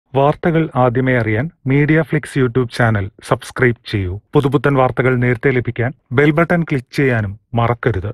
വാർത്തകൾ ആദ്യമേ അറിയാൻ Media Flix YouTube channel subscribe ചെയ്യൂ പുതുപുത്തൻ വാർത്തകൾ നേരത്തെ ലഭിക്കാൻ ബെൽ ബട്ടൺ ക്ലിക്ക് ചെയ്യാനും മറക്കരുത്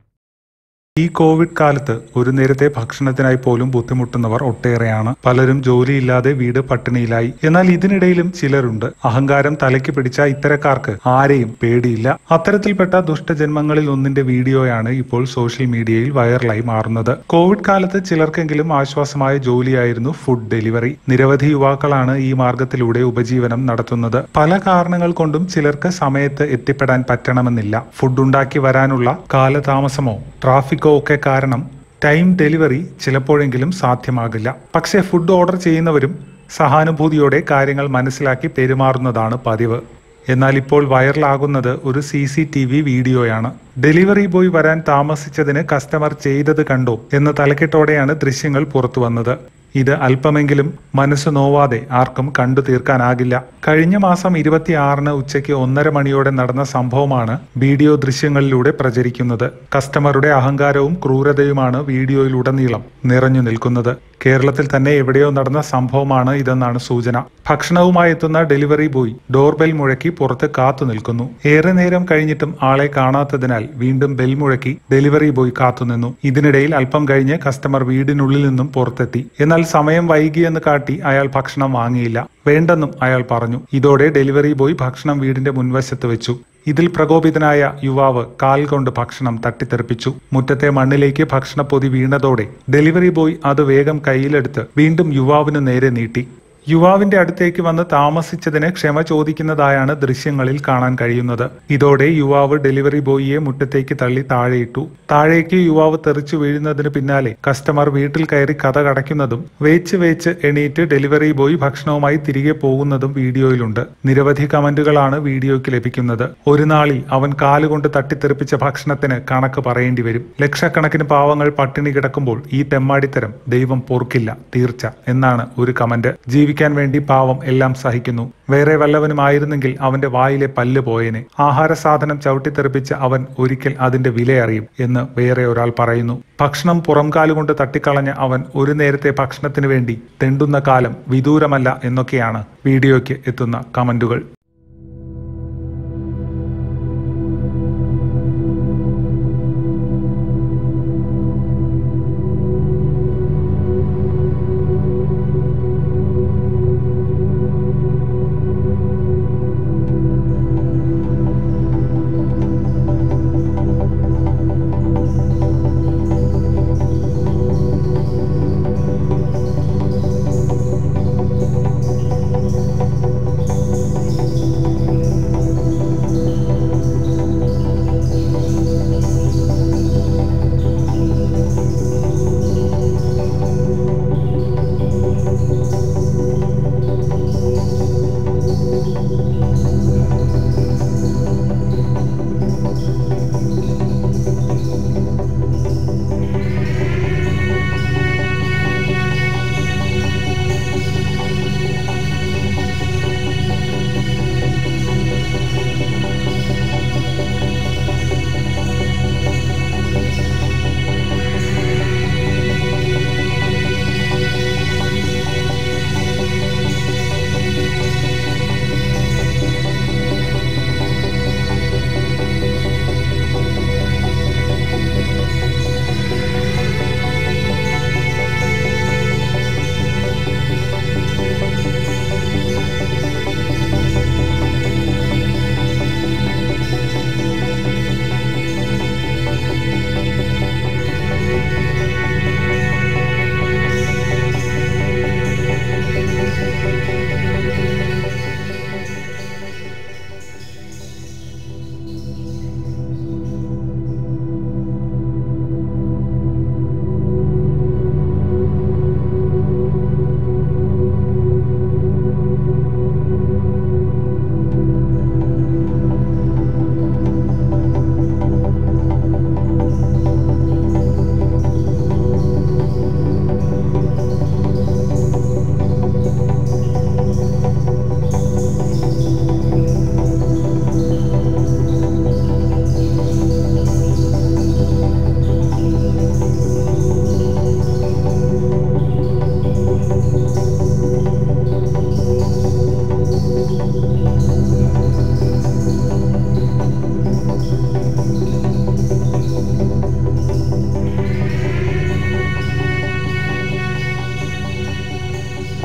ഈ കോവിഡ് കാലത്ത് ഒരു നേരത്തെ ഭക്ഷണത്തിനായി പോലും ബുദ്ധിമുട്ടുന്നവർ ഒട്ടേറെയാണ് പലരും ജോലിയില്ലാതെ വീട് പട്ടിണിയിലായി എന്നാൽ ഇതിനിടയിലും ചിലരുണ്ട് അഹങ്കാരം തലയ്ക്ക് പിടിച്ച ഇത്തരക്കാർക്ക് ആരെയും പേടിയില്ല അത്തരത്തിൽപ്പെട്ട ദുഷ്ടജന്മങ്ങളിൽ ഒന്നിന്റെ വീഡിയോയാണ് ഇപ്പോൾ സോഷ്യൽ മീഡിയയിൽ വൈറലായി മാറുന്നത് കോവിഡ് കാലത്ത് ചിലർക്കെങ്കിലും ആശ്വാസമായ ജോലിയായിരുന്നു ഫുഡ് ഡെലിവറി നിരവധി യുവാക്കളാണ് ഈ മാർഗത്തിലൂടെ ഉപജീവനം നടത്തുന്നത് പല കാരണങ്ങൾ കൊണ്ടും ചിലർക്ക് സമയത്ത് എത്തിപ്പെടാൻ പറ്റണമെന്നില്ല ഫുഡ് ഉണ്ടാക്കി വരാനുള്ള കാലതാമസമോ ട്രാഫിക്കോ ഒക്കെ കാരണം ടൈം ഡെലിവറി ചിലപ്പോഴെങ്കിലും സാധ്യമാകില്ല പക്ഷേ ഫുഡ് ഓർഡർ ചെയ്യുന്നവരും സഹാനുഭൂതിയോടെ കാര്യങ്ങൾ മനസ്സിലാക്കി പെരുമാറുന്നതാണ് പതിവ് എന്നാൽ ഇപ്പോൾ വൈറലാകുന്നത് ഒരു സി സി ടി വി വീഡിയോയാണ് ഡെലിവറി ബോയ് വരാൻ താമസിച്ചതിന് കസ്റ്റമർ ചെയ്തത് കണ്ടോ എന്ന തലക്കെട്ടോടെയാണ് ദൃശ്യങ്ങൾ പുറത്തു വന്നത് ഇത് അല്പമെങ്കിലും മനസ്സ് നോവാതെ ആർക്കും കണ്ടു തീർക്കാനാകില്ല കഴിഞ്ഞ മാസം ഇരുപത്തിയാറിന് ഉച്ചയ്ക്ക് ഒന്നര മണിയോടെ നടന്ന സംഭവമാണ് വീഡിയോ ദൃശ്യങ്ങളിലൂടെ പ്രചരിക്കുന്നത് കസ്റ്റമറുടെ അഹങ്കാരവും ക്രൂരതയുമാണ് വീഡിയോയിലുടനീളം നിറഞ്ഞു നിൽക്കുന്നത് കേരളത്തിൽ തന്നെ എവിടെയോ നടന്ന സംഭവമാണ് ഇതെന്നാണ് സൂചന ഭക്ഷണവുമായി എത്തുന്ന ഡെലിവറി ബോയ് ഡോർബെൽ മുഴക്കി പുറത്ത് കാത്തു നിൽക്കുന്നു ഏറെ നേരം കഴിഞ്ഞിട്ടും ആളെ കാണാത്തതിനാൽ വീണ്ടും ബെൽ മുഴക്കി ഡെലിവറി ബോയ് കാത്തുനിന്നു ഇതിനിടയിൽ അല്പം കഴിഞ്ഞ് കസ്റ്റമർ വീടിനുള്ളിൽ നിന്നും പുറത്തെത്തി എന്നാൽ സമയം വൈകിയെന്ന് കാട്ടി അയാൾ ഭക്ഷണം വാങ്ങിയില്ല വേണ്ടെന്നും അയാൾ പറഞ്ഞു ഇതോടെ ഡെലിവറി ബോയ് ഭക്ഷണം വീടിന്റെ മുൻവശത്ത് വെച്ചു ഇതിൽ പ്രകോപിതനായ യുവാവ് കാൽ കൊണ്ട് ഭക്ഷണം തട്ടിത്തെറിപ്പിച്ചു മുറ്റത്തെ മണ്ണിലേക്ക് ഭക്ഷണപ്പൊതി വീണതോടെ ഡെലിവറി ബോയ് അത് വേഗം കയ്യിലെടുത്ത് വീണ്ടും യുവാവിന് നേരെ നീട്ടി യുവാവിന്റെ അടുത്തേക്ക് വന്ന് താമസിച്ചതിന് ക്ഷമ ചോദിക്കുന്നതായാണ് ദൃശ്യങ്ങളിൽ കാണാൻ കഴിയുന്നത് ഇതോടെ യുവാവ് ഡെലിവറി ബോയിയെ മുറ്റത്തേക്ക് തള്ളി താഴെയിട്ടു താഴേക്ക് യുവാവ് തെറിച്ചു വീഴുന്നതിന് പിന്നാലെ കസ്റ്റമർ വീട്ടിൽ കയറി കഥ കടയ്ക്കുന്നതും വേച്ച് വേച്ച് എണീറ്റ് ഡെലിവറി ബോയ് ഭക്ഷണവുമായി തിരികെ പോകുന്നതും വീഡിയോയിലുണ്ട് നിരവധി കമന്റുകളാണ് വീഡിയോയ്ക്ക് ലഭിക്കുന്നത് ഒരു നാളിൽ അവൻ കാലുകൊണ്ട് തട്ടിത്തെറിപ്പിച്ച ഭക്ഷണത്തിന് കണക്ക് പറയേണ്ടി വരും ലക്ഷക്കണക്കിന് പാവങ്ങൾ പട്ടിണി കിടക്കുമ്പോൾ ഈ തെമ്മാടിത്തരം ദൈവം പൊറുക്കില്ല തീർച്ച എന്നാണ് ഒരു കമന്റ് ജീവിക്കാൻ വേണ്ടി പാവം എല്ലാം സഹിക്കുന്നു വേറെ വല്ലവനുമായിരുന്നെങ്കിൽ അവന്റെ വായിലെ പല്ല് പോയേനെ ആഹാര സാധനം ചവിട്ടിത്തെറിപ്പിച്ച് അവൻ ഒരിക്കൽ അതിന്റെ വിലയറിയും എന്ന് വേറെ ഒരാൾ പറയുന്നു ഭക്ഷണം പുറംകാലുകൊണ്ട് തട്ടിക്കളഞ്ഞ അവൻ ഒരു നേരത്തെ ഭക്ഷണത്തിന് വേണ്ടി തെണ്ടുന്ന കാലം വിദൂരമല്ല എന്നൊക്കെയാണ് വീഡിയോയ്ക്ക് എത്തുന്ന കമന്റുകൾ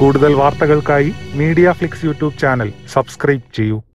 കൂടുതൽ വാർത്തകൾക്കായി Media Flix YouTube channel subscribe ചെയ്യൂ